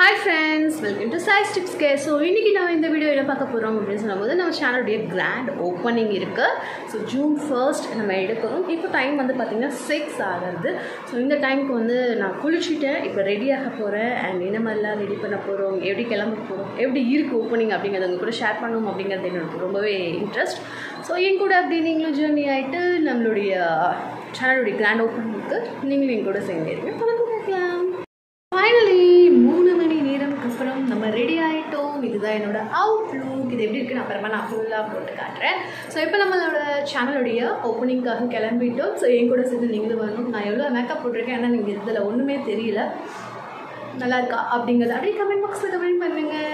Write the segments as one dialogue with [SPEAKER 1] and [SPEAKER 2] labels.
[SPEAKER 1] hi friends welcome to choice tips கே so இன்றைக்கி நம்ம இந்த வீடியோ என்ன பார்க்க போகிறோம் அப்படின்னு சொல்லும்போது நம்ம சேனலுடைய கிராண்ட் ஓப்பனிங் இருக்குது ஸோ ஜூன் ஃபர்ஸ்ட் நம்ம எடுக்கிறோம் இப்போ டைம் வந்து பார்த்திங்கன்னா சிக்ஸ் ஆகுது ஸோ இந்த டைமுக்கு வந்து நான் குளிச்சுட்டேன் இப்போ ரெடியாக போகிறேன் அண்ட் என்ன மாதிரிலாம் ரெடி பண்ண போகிறோம் எப்படி கிளம்ப போகிறோம் எப்படி இருக்குது ஓப்பனிங் அப்படிங்கிறத உங்க கூட ஷேர் பண்ணணும் அப்படிங்கிறது எனக்கு ரொம்பவே இன்ட்ரெஸ்ட் ஸோ என் கூட அப்படி நீங்களும் ஜேர்னி ஆகிட்டு நம்மளுடைய சேனலுடைய கிராண்ட் ஓப்பனிங்க்கு நீங்களும் என் கூட சேர்ந்து இருங்க தொடர்ந்து பார்க்கலாம் ஃபைனலி மூணு மணி நேரம்க்கு அப்புறம் நம்ம ரெடி ஆகிட்டோம் இதுதான் என்னோட அவுட்லுக் இது எப்படி இருக்குன்னு அப்புறமா நான் ஃபுல்லாக போட்டு காட்டுறேன் ஸோ இப்போ நம்மளோட சேனலுடைய ஓப்பனிங்காக கிளம்பிட்டோம் ஸோ என் கூட சேர்ந்து நீங்களும் வரணும் நான் எவ்வளோ மேக்கப் போட்டிருக்கேன் ஆனால் நீங்கள் இதில் ஒன்றுமே தெரியல நல்லா இருக்கா அப்படிங்கிறத அப்படியே கமெண்ட் பாக்ஸில் கமெண்ட் பண்ணுங்கள்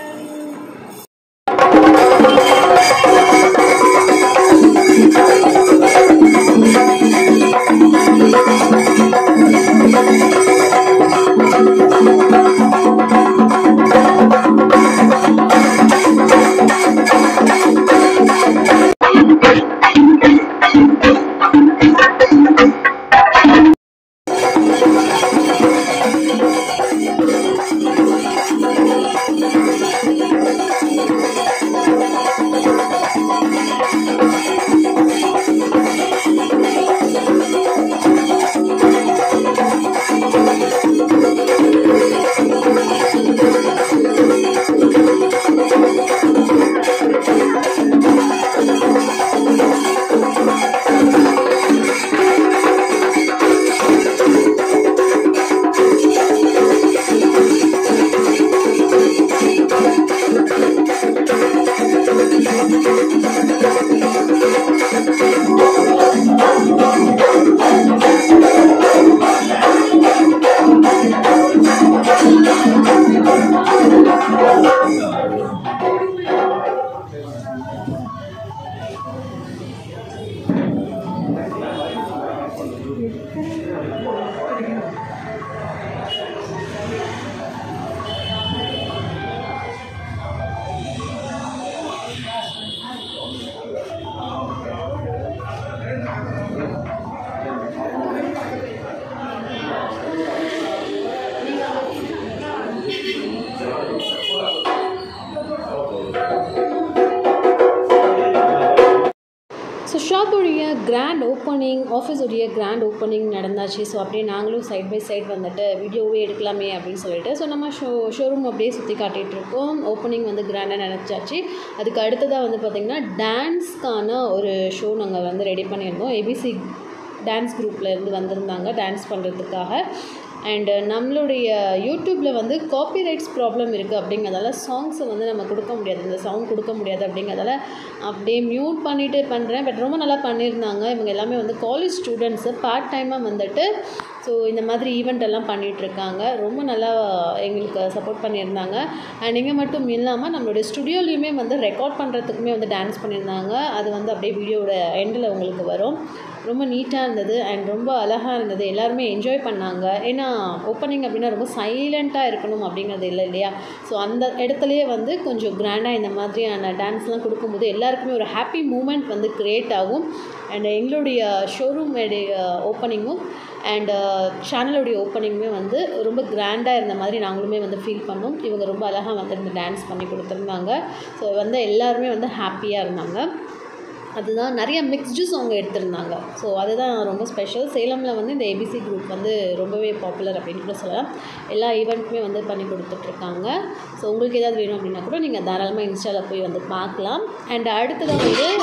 [SPEAKER 1] ஸோ ஷாப்புடைய கிராண்ட் ஓப்பனிங் ஆஃபீஸுடைய கிராண்ட் ஓப்பனிங் நடந்தாச்சு ஸோ அப்படியே நாங்களும் சைட் பை சைட் வந்துட்டு வீடியோவே எடுக்கலாமே அப்படின்னு சொல்லிட்டு ஸோ நம்ம ஷோ ஷோரூம் அப்படியே சுற்றி காட்டிகிட்டு இருக்கோம் ஓப்பனிங் வந்து கிராண்டாக நினச்சாச்சு அதுக்கு அடுத்ததாக வந்து பார்த்திங்கன்னா டான்ஸ்க்கான ஒரு ஷோ நாங்கள் வந்து ரெடி பண்ணியிருந்தோம் ஏபிசி டான்ஸ் குரூப்பில் இருந்து வந்திருந்தாங்க டான்ஸ் பண்ணுறதுக்காக அண்டு நம்மளுடைய யூடியூப்பில் வந்து காப்பிரைட்ஸ் ப்ராப்ளம் இருக்குது அப்படிங்கிறதால சாங்ஸை வந்து நம்ம கொடுக்க முடியாது இந்த சவுண்ட் கொடுக்க முடியாது அப்படிங்கிறதால அப்படியே மியூட் பண்ணிவிட்டு பண்ணுறேன் பட் ரொம்ப நல்லா பண்ணியிருந்தாங்க இவங்க எல்லாமே வந்து காலேஜ் ஸ்டூடெண்ட்ஸு பார்ட் டைமாக வந்துட்டு ஸோ இந்த மாதிரி ஈவெண்ட் எல்லாம் பண்ணிகிட்ருக்காங்க ரொம்ப நல்லா எங்களுக்கு சப்போர்ட் பண்ணியிருந்தாங்க அண்ட் இங்கே மட்டும் இல்லாமல் நம்மளுடைய ஸ்டுடியோலையுமே வந்து ரெக்கார்ட் பண்ணுறதுக்குமே வந்து டான்ஸ் பண்ணியிருந்தாங்க அது வந்து அப்படியே வீடியோட எண்டில் உங்களுக்கு வரும் ரொம்ப நீட்டாக இருந்தது அண்ட் ரொம்ப அழகாக இருந்தது எல்லாருமே என்ஜாய் பண்ணாங்க ஏன்னா ஓப்பனிங் அப்படின்னா ரொம்ப சைலண்ட்டாக இருக்கணும் அப்படிங்கிறது இல்லை இல்லையா ஸோ அந்த இடத்துலையே வந்து கொஞ்சம் கிராண்டாக இந்த மாதிரியான டான்ஸ்லாம் கொடுக்கும்போது எல்லாருக்குமே ஒரு ஹாப்பி மூமெண்ட் வந்து க்ரியேட் ஆகும் அண்ட் எங்களுடைய ஷோரூம் ஓப்பனிங்கும் அண்ட் சேனலுடைய ஓப்பனிங்குமே வந்து ரொம்ப கிராண்டாக இருந்த மாதிரி நாங்களுமே வந்து ஃபீல் பண்ணோம் இவங்க ரொம்ப அழகாக வந்து இந்த டான்ஸ் பண்ணி கொடுத்துருந்தாங்க ஸோ வந்து எல்லாருமே வந்து ஹாப்பியாக இருந்தாங்க அதுதான் நிறைய மிக்ஸ்டு அவங்க எடுத்திருந்தாங்க ஸோ அதுதான் ரொம்ப ஸ்பெஷல் சேலமில் வந்து இந்த ஏபிசி குரூப் வந்து ரொம்பவே பாப்புலர் அப்படின்னு கூட சொல்லலாம் எல்லா ஈவெண்ட்டுமே வந்து பண்ணி கொடுத்துட்ருக்காங்க ஸோ உங்களுக்கு ஏதாவது வேணும் அப்படின்னா கூட நீங்கள் தாராளமாக இன்ஸ்டாவில் போய் வந்து பார்க்கலாம் அண்ட் அடுத்ததாக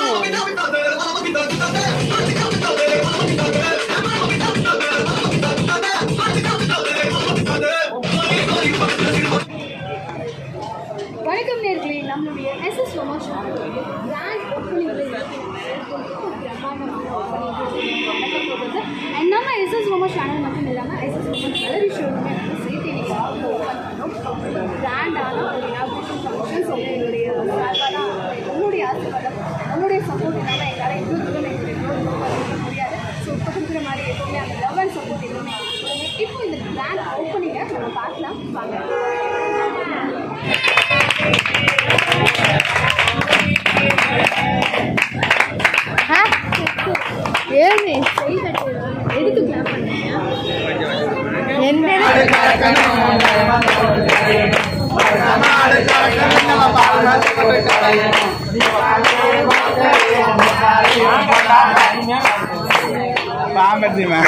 [SPEAKER 1] வந்து
[SPEAKER 2] வணக்கம் நேர்களே நம்மளுடைய எஸ்எஸ் லோமா சேனலுடைய கிராண்ட் ஓப்பனிங்கில் அண்ட் நம்ம எஸ்எஸ் லோமா சேனல் மட்டும் இல்லாமல் எஸ்எஸ் லோமா ஜுவல்லரி ஷோருமே வந்து சேர்த்து இன்னைக்கு ஓப்பன் பண்ணோம் கிராண்டான ஒரு இனாகுரேஷன் ஃபங்க்ஷன்ஸ் வந்து எங்களுடைய சார்பாக உங்களுடைய ஆசீர்வாதம் உங்களுடைய சப்போர்ட் இல்லாமல் எங்களால் இவ்வளோ தூரம் எங்களுடைய growth பண்ண முடியாது ஸோ இப்போ கொடுக்குற மாதிரி எப்பவுமே அந்த லவ் அண்ட் சப்போர்ட் எதுவுமே கொடுங்க இப்போ இந்த கிராண்ட் ஓப்பனிங்கை நம்ம பார்க்கலாம் வாங்க
[SPEAKER 1] ஏழு
[SPEAKER 2] எதுக்கு கிளாப் பண்ணீங்க
[SPEAKER 1] என்ன
[SPEAKER 3] மத்தியமா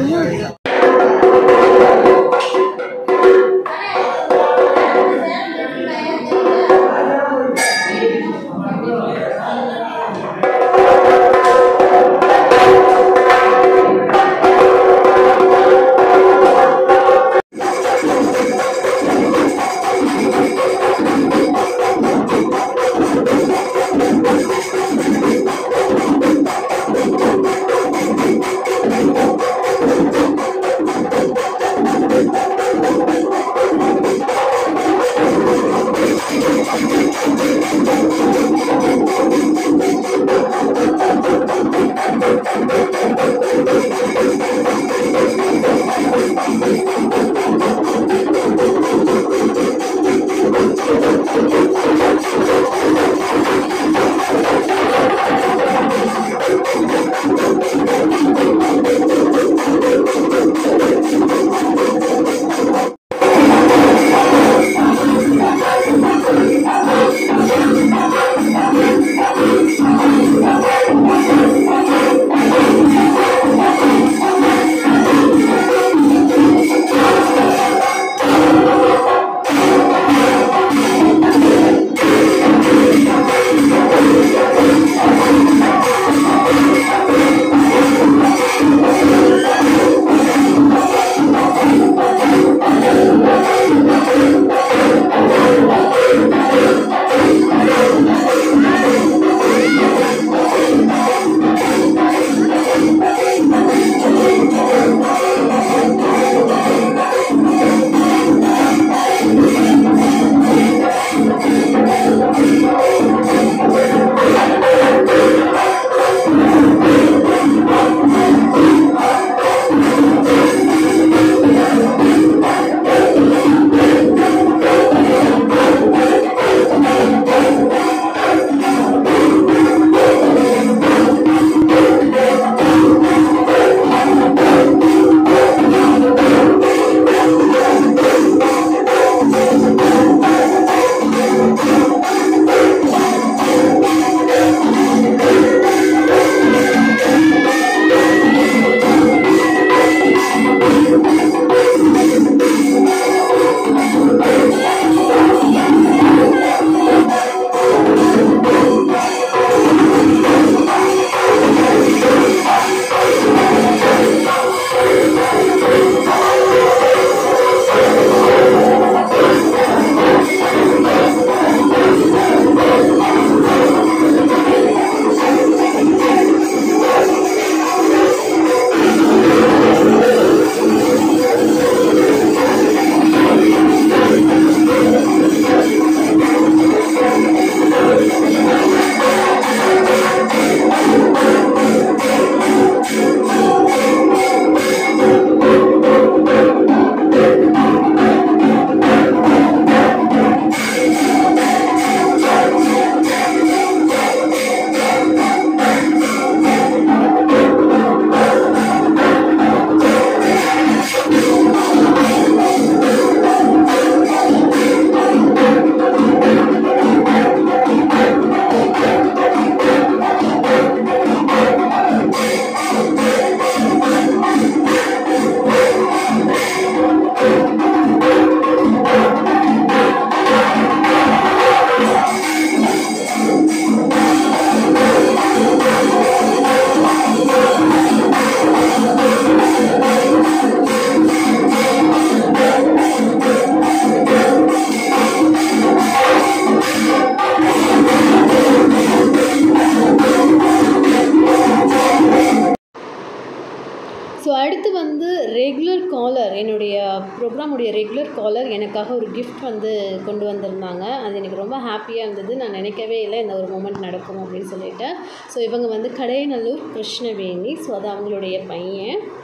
[SPEAKER 1] ஸோ அடுத்து வந்து ரெகுலர் காலர் என்னுடைய ப்ரோக்ராமுடைய ரெகுலர் காலர் எனக்காக ஒரு gift வந்து கொண்டு வந்திருந்தாங்க அது எனக்கு ரொம்ப ஹாப்பியாக இருந்தது நான் நினைக்கவே இல்லை இந்த ஒரு மூமெண்ட் நடக்கும் அப்படின்னு சொல்லிட்டு ஸோ இவங்க வந்து கடையநல்லூர் கிருஷ்ணவேணி ஸோ அது அவங்களுடைய பையன்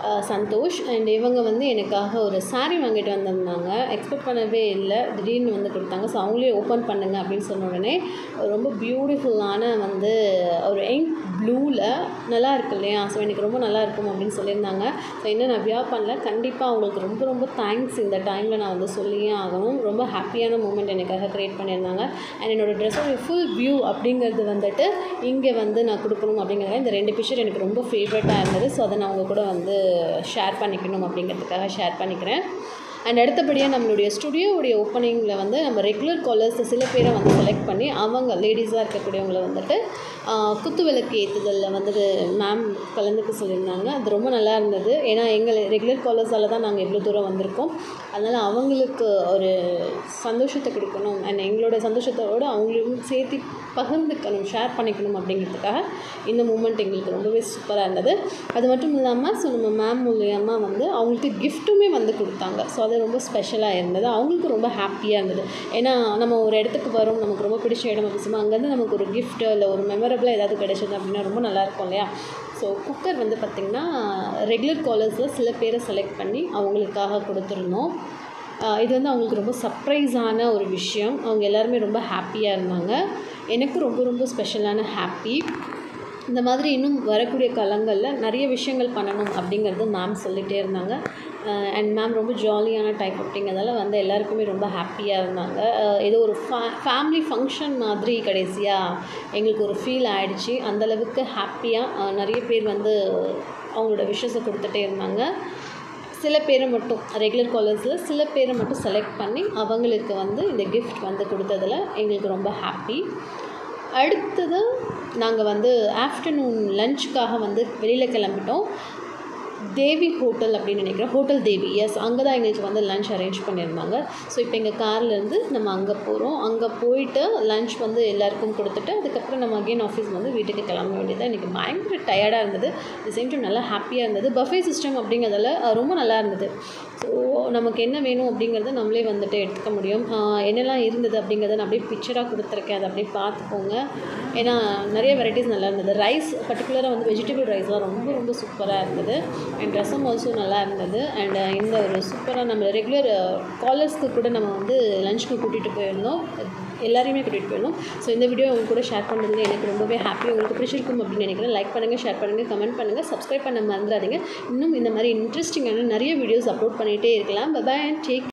[SPEAKER 1] அஹ், சந்தோஷ் அண்ட் இவங்க வந்து எனக்காக ஒரு saree வாங்கிட்டு வந்திருந்தாங்க எக்ஸ்பெக்ட் பண்ணவே இல்லை திடீர்னு வந்து கொடுத்தாங்க ஸோ அவங்களே ஓப்பன் பண்ணுங்க அப்படின்னு சொன்ன உடனே ரொம்ப பியூட்டிஃபுல்லான வந்து ஒரு யங் ப்ளூவில் நல்லா இருக்கு இல்லையா ஸோ எனக்கு ரொம்ப நல்லா இருக்கும் அப்படின்னு சொல்லியிருந்தாங்க ஸோ இன்னும் நான் வியா பண்ணல கண்டிப்பாக அவங்களுக்கு ரொம்ப ரொம்ப தேங்க்ஸ் இந்த டைமில் நான் வந்து சொல்லியே ஆகணும் ரொம்ப ஹாப்பியான மூமெண்ட் எனக்காக க்ரியேட் பண்ணியிருந்தாங்க அண்ட் என்னோடய ட்ரெஸ்ஸோட ஃபுல் வியூ அப்படிங்கிறது வந்துட்டு இங்கே வந்து நான் கொடுக்கணும் அப்படிங்கிறத இந்த ரெண்டு பிக்சர் எனக்கு ரொம்ப ஃபேவரட்டாக இருந்தது ஸோ அதை நான் உங்கள் கூட வந்து ஷேர் பண்ணிக்கணும் அப்படிங்கிறதுக்காக ஷேர் பண்ணிக்கிறேன் அண்ட் அடுத்தபடியாக நம்மளுடைய ஸ்டுடியோவுடைய ஓப்பனிங்கில் வந்து நம்ம ரெகுலர் காலர்ஸ் சில பேரை வந்து செலக்ட் பண்ணி அவங்க லேடிஸாக இருக்கக்கூடியவங்கள வந்துட்டு ஆஹ், குத்து விளக்கு ஏற்றுதலில் வந்துட்டு மேம் கலந்துக்க சொல்லியிருந்தாங்க அது ரொம்ப நல்லா இருந்தது ஏன்னா எங்கள் ரெகுலர் காலர்ஸால் தான் நாங்கள் இவ்வளோ தூரம் வந்திருக்கோம் அதனால் அவங்களுக்கு ஒரு சந்தோஷத்தை கொடுக்கணும் அண்ட் எங்களோட சந்தோஷத்தோடு அவங்களுக்கும் சேர்த்து பகிர்ந்துக்கணும் ஷேர் பண்ணிக்கணும் அப்படிங்கிறதுக்காக இந்த மூமெண்ட் எங்களுக்கு ரொம்பவே சூப்பராக இருந்தது அது மட்டும் இல்லாமல் ஸோ நம்ம மேம் மூலியமாக வந்து அவங்களுக்கு கிஃப்ட்டுமே வந்து கொடுத்தாங்க ஸோ அது ரொம்ப ஸ்பெஷலாக இருந்தது அவங்களுக்கு ரொம்ப ஹாப்பியாக இருந்தது ஏன்னா நம்ம ஒரு இடத்துக்கு வரோம் நமக்கு ரொம்ப பிடிச்ச இடம் அப்படின்னு அங்கேருந்து நமக்கு ஒரு கிஃப்ட் இல்லை ஒரு மெமரபிளாக ஏதாவது கிடைச்சது அப்படின்னா ரொம்ப நல்லாயிருக்கும் இல்லையா ஸோ குக்கர் வந்து பார்த்திங்கன்னா ரெகுலர் காலர்ஸில் சில பேரை செலக்ட் பண்ணி அவங்களுக்காக கொடுத்துருந்தோம் ஆஹ் இது வந்து அவங்களுக்கு ரொம்ப சர்ப்ரைஸான ஒரு விஷயம் அவங்க எல்லாருமே ரொம்ப ஹாப்பியாக இருந்தாங்க எனக்கு ரொம்ப ரொம்ப ஸ்பெஷலான ஹாப்பி இந்த மாதிரி இன்னும் வரக்கூடிய காலங்களில் நிறைய விஷயங்கள் பண்ணணும் அப்படிங்கிறது மேம் சொல்லிகிட்டே இருந்தாங்க அண்ட் மேம் ரொம்ப ஜாலியான டைப் அப்படிங்கிறதால வந்து எல்லாருக்குமே ரொம்ப ஹாப்பியாக இருந்தாங்க அஹ் ஏதோ ஒரு ஃபே ஃபேமிலி ஃபங்க்ஷன் மாதிரி கடைசியாக எங்களுக்கு ஒரு ஃபீல் ஆயிடுச்சு அந்தளவுக்கு ஹாப்பியாக நிறைய பேர் வந்து அவங்களோட விஷஸை கொடுத்துட்டே இருந்தாங்க சில பேரை மட்டும் ரெகுலர் காலர்ஸில் சில பேரை மட்டும் செலக்ட் பண்ணி அவங்களுக்கு வந்து இந்த கிஃப்ட் வந்து கொடுத்ததில் எங்களுக்கு ரொம்ப ஹாப்பி அடுத்தது நாங்கள் வந்து ஆஃப்டர்நூன் லஞ்சுக்காக வந்து வெளியில் கிளம்பிட்டோம் தேவி ஹோட்டல் அப்படின்னு நினைக்கிறேன் ஹோட்டல் தேவி எஸ் அங்கே தான் எங்களுக்கு வந்து லஞ்ச் அரேஞ்ச் பண்ணியிருந்தாங்க ஸோ இப்போ எங்கள் கார்லேருந்து நம்ம அங்கே போகிறோம் அங்கே போயிட்டு லஞ்ச் வந்து எல்லாருக்கும் கொடுத்துட்டு அதுக்கப்புறம் நம்ம அகெயின் ஆஃபீஸ் வந்து வீட்டுக்கு கிளம்ப வேண்டியது எனக்கு பயங்கர டயர்டாக இருந்தது தி சேம் டைம் நல்லா ஹாப்பியாக இருந்தது பஃபே சிஸ்டம் அப்படிங்கிறதால அஹ், ரொம்ப நல்லா இருந்தது ஸோ நமக்கு என்ன வேணும் அப்படிங்கிறத நம்மளே வந்துட்டு எடுத்துக்க முடியும் ஆஹ், என்னெல்லாம் இருந்தது அப்படிங்கிறத நான் அப்படியே பிக்சராக கொடுத்துருக்கேன் அதை அப்படியே பார்த்துக்கோங்க ஏன்னா நிறைய வெரைட்டிஸ் நல்லா இருந்தது ரைஸ் பர்டிகுலராக வந்து வெஜிடபிள் ரைஸ்லாம் ரொம்ப ரொம்ப சூப்பராக இருந்தது அண்ட் ரசம் ஆல்சோ நல்லா இருந்தது அண்ட் இந்த ஒரு சூப்பராக நம்ம ரெகுலர் காலர்ஸ்க்கு கூட நம்ம வந்து லஞ்சுக்கு கூட்டிகிட்டு போயிருந்தோம் எல்லாரையுமே கூட்டிகிட்டு போயிருந்தோம் ஸோ இந்த வீடியோ உங்க கூட ஷேர் பண்ணுறதுல எனக்கு ரொம்பவே ஹாப்பி உங்களுக்கு பிடிச்சிருக்கும் அப்படின்னு நினைக்கிறேன் லைக் பண்ணுங்கள் ஷேர் பண்ணுங்கள் கமெண்ட் பண்ணுங்கள் சப்ஸ்கிரைப் பண்ண மறந்துடாதீங்க இன்னும் இந்த மாதிரி இன்ட்ரெஸ்டிங்கான நிறைய வீடியோஸ் அப்லோட் பண்ணிகிட்டே இருக்கலாம் பபாய் அண்ட் டேக்